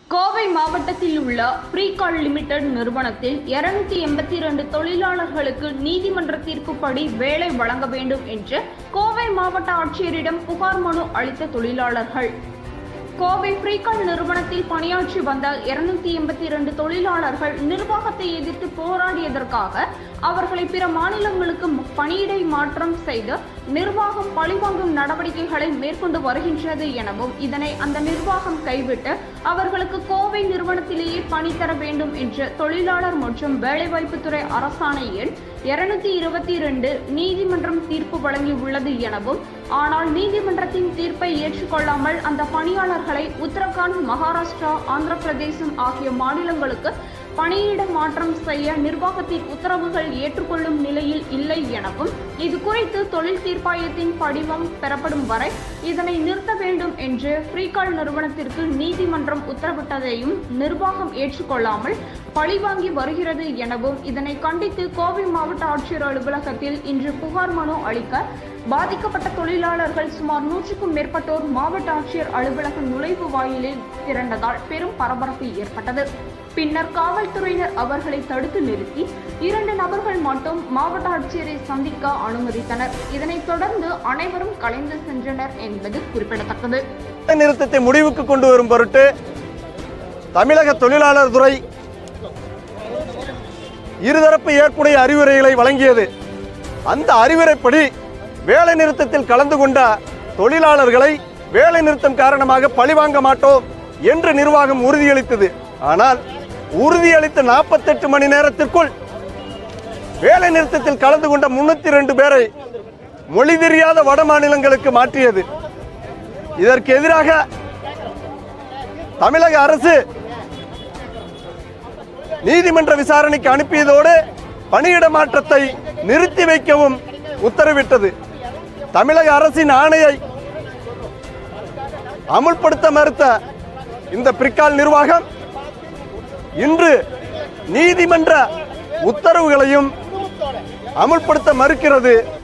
கோவை மாவட்டத்தில் உள்ள ஃப்ரீகால் லிமிடெட் நிறுவனத்தில் இருநூத்தி எண்பத்தி இரண்டு தொழிலாளர்களுக்கு நீதிமன்ற தீர்ப்புப்படி வேலை வழங்க வேண்டும் என்று கோவை மாவட்ட ஆட்சியரிடம் புகார் மனு அளித்த தொழிலாளர்கள் கோவை ஃப்ரீகால் நிறுவனத்தில் பணியாற்றி வந்த இருநூத்தி எண்பத்தி இரண்டு தொழிலாளர்கள் நிர்வாகத்தை எதிர்த்து போராடியதற்காக அவர்களை பிற மாநிலங்களுக்கு பணியிடை மாற்றம் செய்து நிர்வாகம் பழிவாங்கும் நடவடிக்கைகளை மேற்கொண்டு வருகின்றது எனவும் இதனை அந்த நிர்வாகம் கைவிட்டு அவர்களுக்கு கோவை நிறுவனத்திலேயே பணி தர வேண்டும் என்று தொழிலாளர் மற்றும் வேலைவாய்ப்புத்துறை அரசாணை எண் இருநூத்தி இருபத்தி இரண்டு நீதிமன்றம் தீர்ப்பு வழங்கியுள்ளது எனவும் ஆனால் நீதிமன்றத்தின் தீர்ப்பை ஏற்றுக்கொள்ளாமல் அந்த பணியாளர்களை உத்தரகாண்ட் மகாராஷ்டிரா ஆந்திர பிரதேசம் ஆகிய மாநிலங்களுக்கு பணியிட மாற்றம் செய்ய நிர்வாகத்தின் உத்தரவுகள் ஏற்றுக்கொள்ளும் நிலையில் இல்லை எனவும் இது குறித்து தொழில் தீர்ப்பாயத்தின் படிவம் பெறப்படும் வரை இதனை நிறுத்த வேண்டும் என்று ஃப்ரீகால் நிறுவனத்திற்கு நீதிமன்றம் உத்தரவிட்டதையும் நிர்வாகம் ஏற்றுக்கொள்ளாமல் பழிவாங்கி வருகிறது எனவும் இதனை கண்டித்து கோவை மாவட்ட ஆட்சியர் அலுவலகத்தில் இன்று புகார் மனு அளிக்க பாதிக்கப்பட்ட தொழிலாளர்கள் சுமார் நூற்றுக்கும் மேற்பட்டோர் மாவட்ட ஆட்சியர் அலுவலக நுழைவு வாயிலில் திரண்டதால் பெரும் பரபரப்பு ஏற்பட்டது பின்னர் காவல்துறையினர் அவர்களை தடுத்து நிறுத்தி இரண்டு நபர்கள் மட்டும் மாவட்ட ஆட்சியரை சந்திக்க அனுமதித்தனர் இதனைத் தொடர்ந்து அனைவரும் கலைந்து சென்றனர் என்பது குறிப்பிடத்தக்கது நிறுத்தத்தை முடிவுக்கு கொண்டு வரும் பொருட்டு தமிழக தொழிலாளர் துறை இருதரப்பு ஏற்புடைய அறிவுரைகளை வழங்கியது அந்த அறிவுரைப்படி வேலை நிறுத்தத்தில் கலந்து கொண்ட தொழிலாளர்களை வேலை நிறுத்தம் காரணமாக பழிவாங்க மாட்டோம் என்று நிர்வாகம் உறுதியளித்தது ஆனால் உறுதியளித்த நாற்பத்தெட்டு மணி நேரத்திற்குள் வேலை நிறுத்தத்தில் கலந்து கொண்ட முன்னூத்தி ரெண்டு பேரை மொழி தெரியாத வட மாநிலங்களுக்கு மாற்றியது இதற்கு எதிராக தமிழக அரசு நீதிமன்ற விசாரணைக்கு அனுப்பியதோடு பணியிட மாற்றத்தை நிறுத்தி வைக்கவும் உத்தரவிட்டது தமிழக அரசின் ஆணையை அமுல்படுத்த மறுத்த இந்த பிரிக்கால் நிர்வாகம் இன்று நீதிமன்ற உத்தரவுகளையும் அமுல்படுத்த மறுக்கிறது